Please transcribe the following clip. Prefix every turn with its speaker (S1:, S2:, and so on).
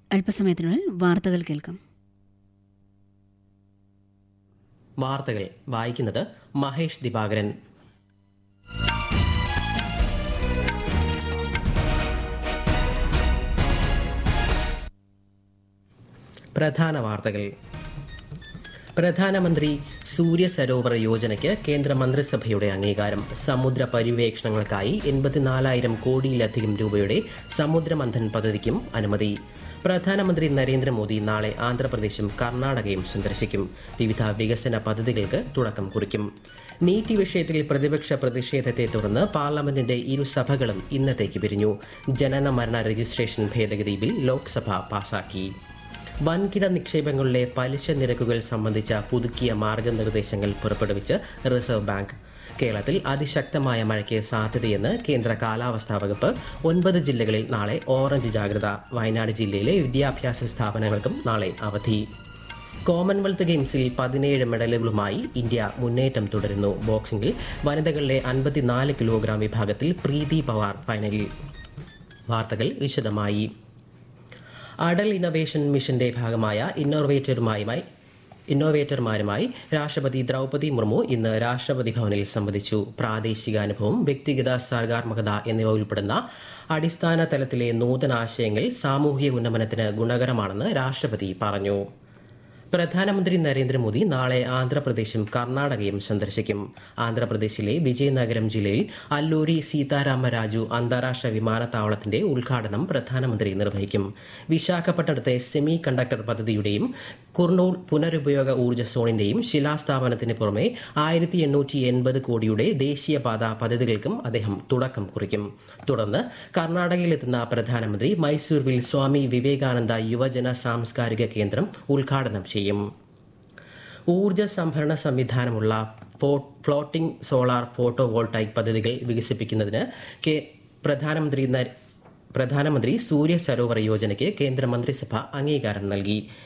S1: അല്പസമയത്തിനുള്ളിൽ വാർത്തകൾ കേൾക്കാം
S2: വാർത്തകൾ വായിക്കുന്നത് മഹേഷ് ദിവാകരൻ പ്രധാന വാർത്തകൾ പ്രധാനമന്ത്രി സൂര്യ സരോവർ യോജനയ്ക്ക് കേന്ദ്ര മന്ത്രിസഭയുടെ അംഗീകാരം സമുദ്ര പര്യവേക്ഷണങ്ങൾക്കായി എൺപത്തിനാലായിരം കോടിയിലധികം രൂപയുടെ സമുദ്രമന്ഥൻ പദ്ധതിക്കും അനുമതി പ്രധാനമന്ത്രി നരേന്ദ്രമോദി നാളെ ആന്ധ്രാപ്രദേശും കർണാടകയും സന്ദർശിക്കും വിവിധ വികസന പദ്ധതികൾക്ക് തുടക്കം കുറിക്കും നീറ്റ് വിഷയത്തിൽ പ്രതിപക്ഷ പ്രതിഷേധത്തെ തുടർന്ന് പാർലമെന്റിന്റെ ഇരുസഭകളും ഇന്നത്തേക്ക് പിരിഞ്ഞു ജനന മരണ രജിസ്ട്രേഷൻ ഭേദഗതി ബിൽ ലോക്സഭ പാസാക്കി വൻകിട നിക്ഷേപങ്ങളിലെ പലിശ നിരക്കുകൾ സംബന്ധിച്ച പുതുക്കിയ മാർഗനിർദ്ദേശങ്ങൾ പുറപ്പെടുവിച്ച് റിസർവ് ബാങ്ക് കേരളത്തിൽ അതിശക്തമായ മഴയ്ക്ക് സാധ്യതയെന്ന് കേന്ദ്ര കാലാവസ്ഥാ വകുപ്പ് ഒൻപത് ജില്ലകളിൽ നാളെ ഓറഞ്ച് ജാഗ്രത വയനാട് ജില്ലയിലെ വിദ്യാഭ്യാസ സ്ഥാപനങ്ങൾക്കും നാളെ അവധി കോമൺവെൽത്ത് ഗെയിംസിൽ പതിനേഴ് മെഡലുകളുമായി ഇന്ത്യ മുന്നേറ്റം തുടരുന്നു ബോക്സിംഗിൽ വനിതകളിലെ അൻപത്തിനാല് കിലോഗ്രാം വിഭാഗത്തിൽ പ്രീതി പവാർ ഫൈനലിൽ വാർത്തകൾ വിശദമായി അടൽ ഇന്നൊവേഷൻ മിഷന്റെ ഭാഗമായ ഇന്നോവേറ്ററുമായുമായി ഇന്നോവേറ്റർമാരുമായി രാഷ്ട്രപതി ദ്രൗപദി മുർമു ഇന്ന് രാഷ്ട്രപതി ഭവനിൽ സംവദിച്ചു പ്രാദേശിക അനുഭവം വ്യക്തിഗത സർഗാത്മകത എന്നിവ ഉൾപ്പെടുന്ന അടിസ്ഥാന തലത്തിലെ നൂതനാശയങ്ങൾ സാമൂഹിക ഉന്നമനത്തിന് ഗുണകരമാണെന്ന് രാഷ്ട്രപതി പറഞ്ഞു പ്രധാനമന്ത്രി നരേന്ദ്രമോദി നാളെ ആന്ധ്രാപ്രദേശും കർണാടകയും സന്ദർശിക്കും ആന്ധ്രാപ്രദേശിലെ വിജയനഗരം ജില്ലയിൽ അല്ലൂരി സീതാരാമരാജു അന്താരാഷ്ട്ര വിമാനത്താവളത്തിന്റെ ഉദ്ഘാടനം പ്രധാനമന്ത്രി നിർവഹിക്കും വിശാഖപട്ടണത്തെ സെമി കണ്ടക്ടർ പദ്ധതിയുടെയും കുർണൂൾ പുനരുപയോഗ ഊർജ്ജ സോണിന്റെയും ശിലാസ്ഥാപനത്തിന് പുറമെ ആയിരത്തി എണ്ണൂറ്റി എൺപത് കോടിയുടെ ദേശീയപാത പദ്ധതികൾക്കും അദ്ദേഹം തുടക്കം കുറിക്കും തുടർന്ന് കർണാടകയിലെത്തുന്ന പ്രധാനമന്ത്രി മൈസൂരുവിൽ സ്വാമി വിവേകാനന്ദ യുവജന സാംസ്കാരിക കേന്ദ്രം ഉദ്ഘാടനം ചെയ്യും ഊർജ സംഭരണ സംവിധാനമുള്ള ഫ്ലോട്ടിംഗ് സോളാർ ഫോട്ടോ വോൾട്ടൈക് പദ്ധതികൾ വികസിപ്പിക്കുന്നതിന് കെ പ്രധാനമന്ത്രി നര- പ്രധാനമന്ത്രി സൂര്യ സരോവർ യോജനയ്ക്ക് കേന്ദ്ര മന്ത്രിസഭ അംഗീകാരം നൽകി